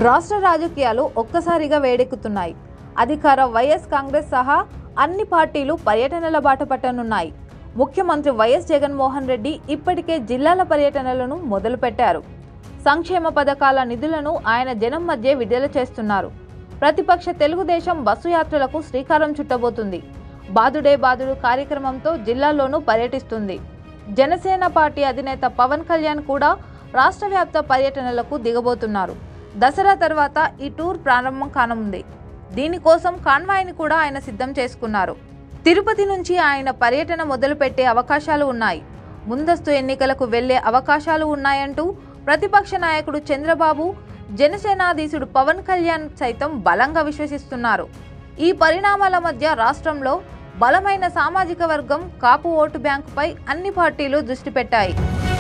రాష్ట్ర రాజకీయాలు ఒక్కసారిగా వేడెక్కుతున్నాయి అధికార వైఎస్ కాంగ్రెస్ సహా అన్ని పార్టీలు పర్యటనల బాట పట్టనున్నాయి ముఖ్యమంత్రి వైఎస్ జగన్మోహన్ రెడ్డి ఇప్పటికే జిల్లాల పర్యటనలను మొదలుపెట్టారు సంక్షేమ పథకాల నిధులను ఆయన జనం మధ్య విడుదల చేస్తున్నారు ప్రతిపక్ష తెలుగుదేశం బస్సు యాత్రలకు శ్రీకారం చుట్టబోతుంది బాదుడే బాదుడు కార్యక్రమంతో జిల్లాల్లోనూ పర్యటిస్తుంది జనసేన పార్టీ అధినేత పవన్ కళ్యాణ్ కూడా రాష్ట్ర వ్యాప్త పర్యటనలకు దిగబోతున్నారు దసరా తర్వాత ఈ టూర్ ప్రారంభం కానుంది దీనికోసం కాన్వాయ్ని కూడా ఆయన సిద్ధం చేసుకున్నారు తిరుపతి నుంచి ఆయన పర్యటన మొదలుపెట్టే అవకాశాలు ఉన్నాయి ముందస్తు ఎన్నికలకు వెళ్లే అవకాశాలు ఉన్నాయంటూ ప్రతిపక్ష నాయకుడు చంద్రబాబు జనసేనాధీశుడు పవన్ కళ్యాణ్ సైతం బలంగా విశ్వసిస్తున్నారు ఈ పరిణామాల మధ్య రాష్ట్రంలో బలమైన సామాజిక వర్గం కాపు ఓటు బ్యాంకుపై అన్ని పార్టీలు దృష్టి పెట్టాయి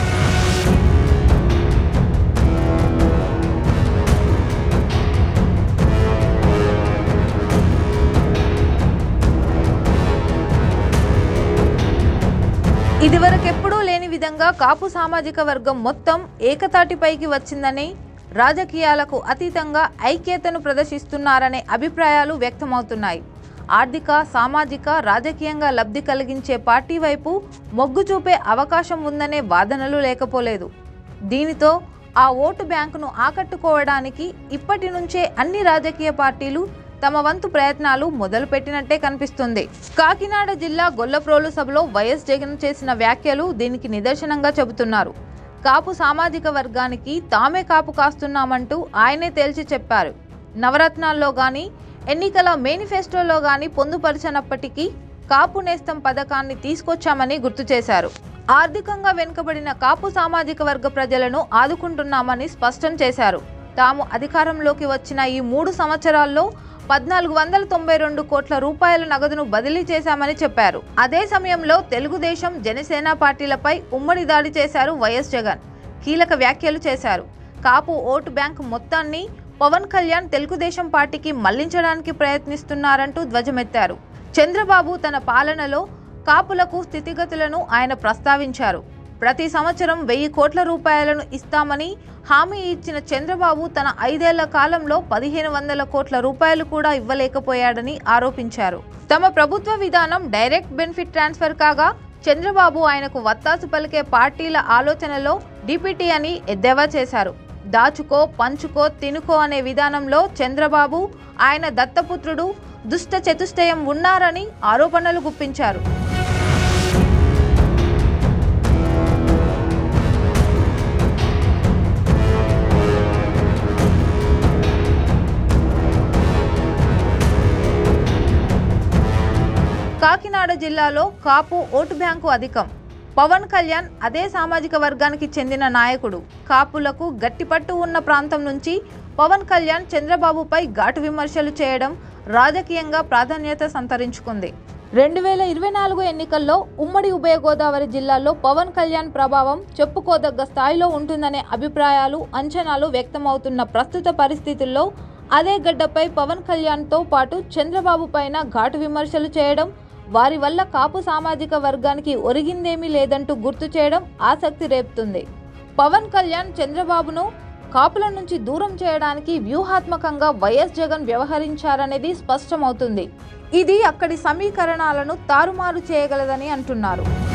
ఇదివరకెప్పుడూ లేని విధంగా కాపు సామాజిక వర్గం మొత్తం ఏకతాటిపైకి వచ్చిందని రాజకీయాలకు అతీతంగా ఐక్యతను ప్రదర్శిస్తున్నారనే అభిప్రాయాలు వ్యక్తమవుతున్నాయి ఆర్థిక సామాజిక రాజకీయంగా లబ్ధి కలిగించే పార్టీ వైపు మొగ్గు చూపే అవకాశం ఉందనే వాదనలు లేకపోలేదు దీనితో ఆ ఓటు బ్యాంకును ఆకట్టుకోవడానికి ఇప్పటి నుంచే అన్ని రాజకీయ పార్టీలు తమ వంతు ప్రయత్నాలు మొదలుపెట్టినట్టే కనిపిస్తుంది కాకినాడ జిల్లా గొల్లప్రోలు సభలో వైఎస్ జగన్ చేసిన వ్యాఖ్యలు దీనికి నిదర్శనంగా చెబుతున్నారు కాపు సామాజిక వర్గానికి తామే కాపు కాస్తున్నామంటూ ఆయనే తేల్చి చెప్పారు నవరత్నాల్లో గాని ఎన్నికల మేనిఫెస్టోలో గాని పొందుపరిచినప్పటికీ కాపు నేస్తం పథకాన్ని తీసుకొచ్చామని గుర్తు చేశారు ఆర్థికంగా వెనుకబడిన కాపు సామాజిక వర్గ ప్రజలను ఆదుకుంటున్నామని స్పష్టం చేశారు తాము అధికారంలోకి వచ్చిన ఈ మూడు సంవత్సరాల్లో పద్నాలుగు వందల తొంభై రెండు కోట్ల రూపాయల నగదును బదిలీ చేశామని చెప్పారు అదే సమయంలో తెలుగుదేశం జనసేన పార్టీలపై ఉమ్మడి దాడి చేశారు వైఎస్ జగన్ కీలక వ్యాఖ్యలు చేశారు కాపు ఓటు బ్యాంక్ మొత్తాన్ని పవన్ కళ్యాణ్ తెలుగుదేశం పార్టీకి మళ్లించడానికి ప్రయత్నిస్తున్నారంటూ ధ్వజమెత్తారు చంద్రబాబు తన పాలనలో కాపులకు స్థితిగతులను ఆయన ప్రస్తావించారు ప్రతి సంవత్సరం వెయ్యి కోట్ల రూపాయలను ఇస్తామని హామీ ఇచ్చిన చంద్రబాబు తన ఐదేళ్ల కాలంలో పదిహేను వందల కోట్ల రూపాయలు కూడా ఇవ్వలేకపోయాడని ఆరోపించారు తమ ప్రభుత్వ విధానం డైరెక్ట్ బెనిఫిట్ ట్రాన్స్ఫర్ కాగా చంద్రబాబు ఆయనకు వత్తాసు పలికే పార్టీల ఆలోచనలో డిపిటి అని ఎద్దేవా చేశారు దాచుకో పంచుకో తినుకో అనే విధానంలో చంద్రబాబు ఆయన దత్తపుత్రుడు దుష్ట చతుష్టయం ఉన్నారని ఆరోపణలు గుప్పించారు కాకినాడ జిల్లాలో కాపు ఓటు బ్యాంకు అధికం పవన్ కళ్యాణ్ అదే సామాజిక వర్గానికి చెందిన నాయకుడు కాపులకు గట్టిపట్టు ఉన్న ప్రాంతం నుంచి పవన్ కళ్యాణ్ చంద్రబాబుపై ఘాటు విమర్శలు చేయడం రాజకీయంగా ప్రాధాన్యత సంతరించుకుంది రెండు వేల ఇరవై నాలుగు ఎన్నికల్లో ఉమ్మడి ఉభయ గోదావరి జిల్లాల్లో పవన్ కళ్యాణ్ ప్రభావం చెప్పుకోదగ్గ స్థాయిలో ఉంటుందనే అభిప్రాయాలు అంచనాలు వ్యక్తమవుతున్న ప్రస్తుత పరిస్థితుల్లో అదే గడ్డపై పవన్ కళ్యాణ్తో పాటు చంద్రబాబు పైన ఘాటు విమర్శలు చేయడం వారి వల్ల కాపు సామాజిక వర్గానికి ఒరిగిందేమీ లేదంటూ గుర్తు చేయడం ఆసక్తి రేపుతుంది పవన్ కళ్యాణ్ చంద్రబాబును కాపుల నుంచి దూరం చేయడానికి వ్యూహాత్మకంగా వైఎస్ జగన్ వ్యవహరించారనేది స్పష్టమవుతుంది ఇది అక్కడి సమీకరణాలను తారుమారు చేయగలదని అంటున్నారు